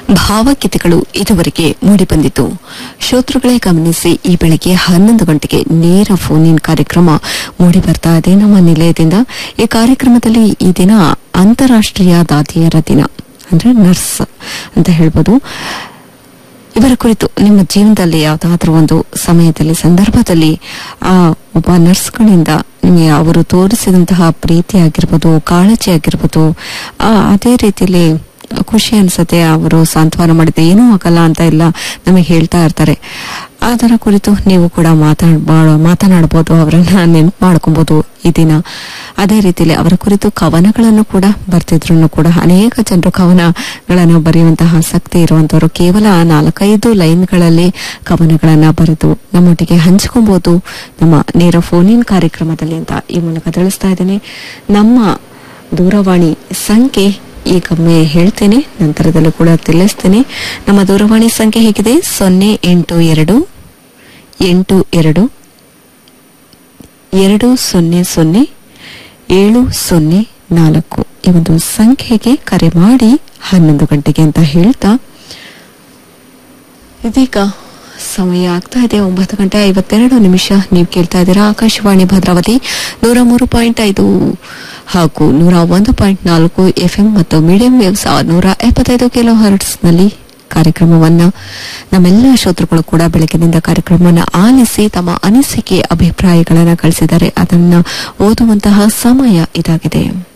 ಭಾವಗೀತೆಗಳು ಇದುವರೆಗೆ ಮೂಡಿಬಂದಿತು ಶ್ರೋತೃಗಳೇ ಗಮನಿಸಿ ಈ ಬೆಳಗ್ಗೆ ಹನ್ನೊಂದು ಗಂಟೆಗೆ ನೇರ ಫೋನ್ ಇನ್ ಕಾರ್ಯಕ್ರಮ ಮೂಡಿ ಬರ್ತಾ ಇದೆ ನಮ್ಮ ನಿಲಯದಿಂದ ಈ ಕಾರ್ಯಕ್ರಮದಲ್ಲಿ ಈ ದಿನ ಅಂತಾರಾಷ್ಟ್ರೀಯ ದಾದಿಯರ ದಿನ ಅಂದ್ರೆ ನರ್ಸ್ ಅಂತ ಹೇಳ್ಬೋದು ಇವರ ಕುರಿತು ನಿಮ್ಮ ಜೀವನದಲ್ಲಿ ಯಾವುದಾದ್ರೂ ಒಂದು ಸಮಯದಲ್ಲಿ ಸಂದರ್ಭದಲ್ಲಿ ಆ ಒಬ್ಬ ನರ್ಸ್ಗಳಿಂದ ನಿಮಗೆ ಅವರು ತೋರಿಸಿದಂತಹ ಪ್ರೀತಿ ಆಗಿರ್ಬೋದು ಕಾಳಜಿ ಆಗಿರ್ಬೋದು ಆ, ಅದೇ ರೀತಿಯಲ್ಲಿ ಖುಷಿ ಅನ್ಸುತ್ತೆ ಅವರು ಸಾಂತ್ವನ ಮಾಡಿದ್ರೆ ಏನೂ ಆಗಲ್ಲ ಅಂತ ಎಲ್ಲ ನಮಗೆ ಹೇಳ್ತಾ ಇರ್ತಾರೆ ಅದರ ಕುರಿತು ನೀವು ಕೂಡ ಮಾತಾಡ ಮಾತನಾಡಬಹುದು ಅವರನ್ನ ನೆನಪು ಮಾಡ್ಕೊಬಹುದು ಈ ದಿನ ಅದೇ ರೀತಿಯಲ್ಲಿ ಅವರ ಕುರಿತು ಕವನಗಳನ್ನು ಕೂಡ ಬರ್ತಿದ್ರು ಕೂಡ ಅನೇಕ ಜನರು ಕವನಗಳನ್ನು ಬರೆಯುವಂತಹ ಆಸಕ್ತಿ ಇರುವಂತವರು ಕೇವಲ ನಾಲ್ಕೈದು ಲೈನ್ಗಳಲ್ಲಿ ಕವನಗಳನ್ನ ಬರೆದು ನಮ್ಮೊಟ್ಟಿಗೆ ಹಂಚ್ಕೊಬಹುದು ನಮ್ಮ ನೇರ ಫೋನ್ ಇನ್ ಕಾರ್ಯಕ್ರಮದಲ್ಲಿ ಅಂತ ಈ ಮೂಲಕ ತಿಳಿಸ್ತಾ ಇದ್ದೇನೆ ನಮ್ಮ ದೂರವಾಣಿ ಸಂಖ್ಯೆ ಈಗೊಮ್ಮೆ ಹೇಳ್ತೇನೆ ನಂತರದಲ್ಲೂ ಕೂಡ ತಿಳಿಸ್ತೇನೆ ನಮ್ಮ ದೂರವಾಣಿ ಸಂಖ್ಯೆ ಹೇಗಿದೆ ಸೊನ್ನೆ ಎಂಟು ಎರಡು ಎಂಟು ಎರಡು ಎರಡು ಸೊನ್ನೆ ಸೊನ್ನೆ ಏಳು ಸೊನ್ನೆ ನಾಲ್ಕು ಈ ಒಂದು ಸಂಖ್ಯೆಗೆ ಕರೆ ಮಾಡಿ ಹನ್ನೊಂದು ಗಂಟೆಗೆ ಅಂತ ಹೇಳ್ತಾ ಇದೀಗ ಸಮಯ ಆಗ್ತಾ ಇದೆ ಒಂಬತ್ತು ಗಂಟೆ ಐವತ್ತೆರಡು ನಿಮಿಷ ನೀವು ಕೇಳ್ತಾ ಇದ್ದೀರಾ ಆಕಾಶವಾಣಿ ಭದ್ರಾವತಿ ನೂರ ಮೂರು ಪಾಯಿಂಟ್ ಐದು ಹಾಗೂ ನೂರ ಒಂದು ಪಾಯಿಂಟ್ ನಾಲ್ಕು ಎಫ್ಎಂ ಮತ್ತು ಮೀಡಿಯಂ ವೇವ್ಸ್ ನೂರ ಎಪ್ಪತ್ತೈದು ಕಿಲೋ ಹರ್ಟ್ಸ್ ನಲ್ಲಿ ಕಾರ್ಯಕ್ರಮವನ್ನ ನಮ್ಮೆಲ್ಲ ಶ್ರೋತೃಗಳು ಕೂಡ ಬೆಳಗಿನಿಂದ ಕಾರ್ಯಕ್ರಮವನ್ನು ಆಲಿಸಿ ತಮ್ಮ ಅನಿಸಿಕೆ ಅಭಿಪ್ರಾಯಗಳನ್ನ ಕಳಿಸಿದ್ದಾರೆ ಅದನ್ನ ಓದುವಂತಹ ಸಮಯ ಇದಾಗಿದೆ